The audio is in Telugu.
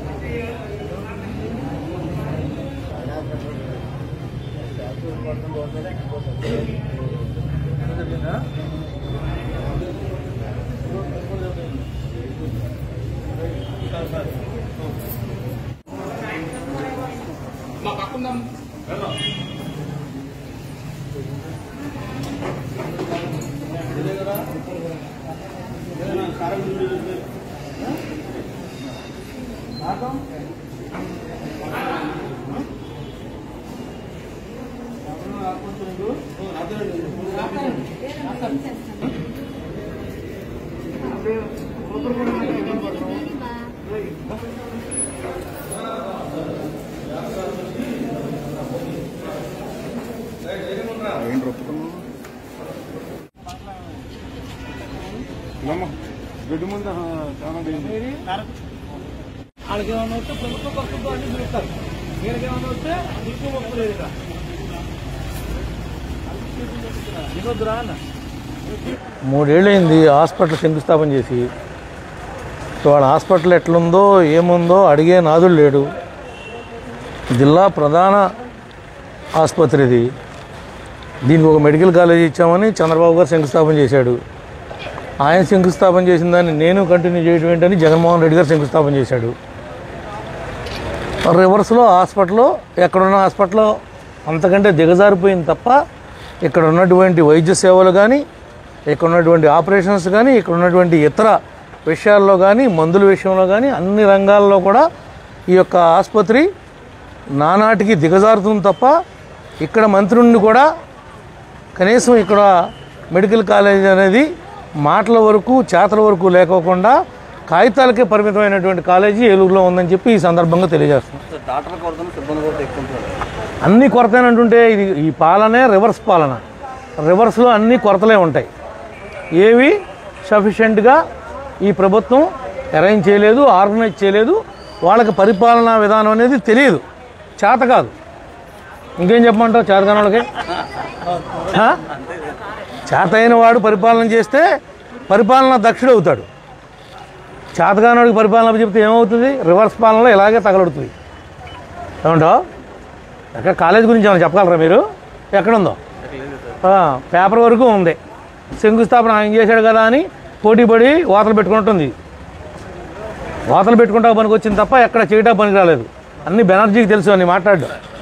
ఏంటి రొప్పుకున్నావు గడ్డి ముందు చాలా వాళ్ళకి ఏమన్నా వస్తే ప్రభుత్వ పక్షంతో అన్ని పిలుస్తారు వీళ్ళకి ఏమన్నా వస్తే దిక్కు మొక్కు లేదు ఇక దిగొద్దురా అన్న మూడేళ్ళైంది హాస్పిటల్ శంకుస్థాపన చేసి వాళ్ళ హాస్పిటల్ ఎట్లుందో ఏముందో అడిగే నాదుడు లేడు జిల్లా ప్రధాన ఆసుపత్రి ఇది దీనికి ఒక మెడికల్ కాలేజ్ ఇచ్చామని చంద్రబాబు గారు శంకుస్థాపన చేశాడు ఆయన శంకుస్థాపన చేసిన దాన్ని నేను కంటిన్యూ చేయడం ఏంటని జగన్మోహన్ రెడ్డి గారు శంకుస్థాపన చేశాడు రివర్స్లో హాస్పిటల్లో ఎక్కడున్న హాస్పిటల్లో అంతకంటే దిగజారిపోయింది తప్ప ఇక్కడ ఉన్నటువంటి వైద్య సేవలు కానీ ఇక్కడ ఉన్నటువంటి ఆపరేషన్స్ కానీ ఇక్కడ ఉన్నటువంటి ఇతర విషయాల్లో కానీ మందుల విషయంలో కానీ అన్ని రంగాల్లో కూడా ఈ యొక్క ఆసుపత్రి నానాటికి దిగజారుతుంది తప్ప ఇక్కడ మంత్రి నుండి కూడా కనీసం ఇక్కడ మెడికల్ కాలేజ్ అనేది మాటల వరకు చేతల వరకు లేకోకుండా కాగితాలకే పరిమితమైనటువంటి కాలేజీ ఏలూరులో ఉందని చెప్పి ఈ సందర్భంగా తెలియజేస్తున్నాం డాక్టర్ కొరత సిబ్బంది కొరత ఎక్కువ ఉంటుంది అన్ని కొరతేనంటుంటే ఇది ఈ పాలనే రివర్స్ పాలన రివర్స్లో అన్ని కొరతలే ఉంటాయి ఏవి సఫిషియెంట్గా ఈ ప్రభుత్వం అరేంజ్ చేయలేదు ఆర్గనైజ్ చేయలేదు వాళ్ళకి పరిపాలనా విధానం అనేది తెలియదు చేత కాదు ఇంకేం చెప్పమంటావు చేతకాని వాళ్ళకి ఆ? చేత అయిన వాడు పరిపాలన చేస్తే పరిపాలన దక్షుడు అవుతాడు చేతకానోడికి పరిపాలన చెప్తే ఏమవుతుంది రివర్స్ పాలనలో ఇలాగే తగలడుతుంది ఏమంటావు ఎక్కడ కాలేజ్ గురించి ఏమైనా చెప్పగలరా మీరు ఎక్కడుందో ఆ, పేపర్ వరకు ఉంది శంకుస్థాపన ఆయన చేశాడు కదా అని పోటీ పడి వాతలు పెట్టుకుంటుంది వాతలు పెట్టుకుంటా పనికి వచ్చింది తప్ప ఎక్కడ చేయటా పనికి రాలేదు అన్ని బెనర్జీకి తెలుసు అని మాట్లాడు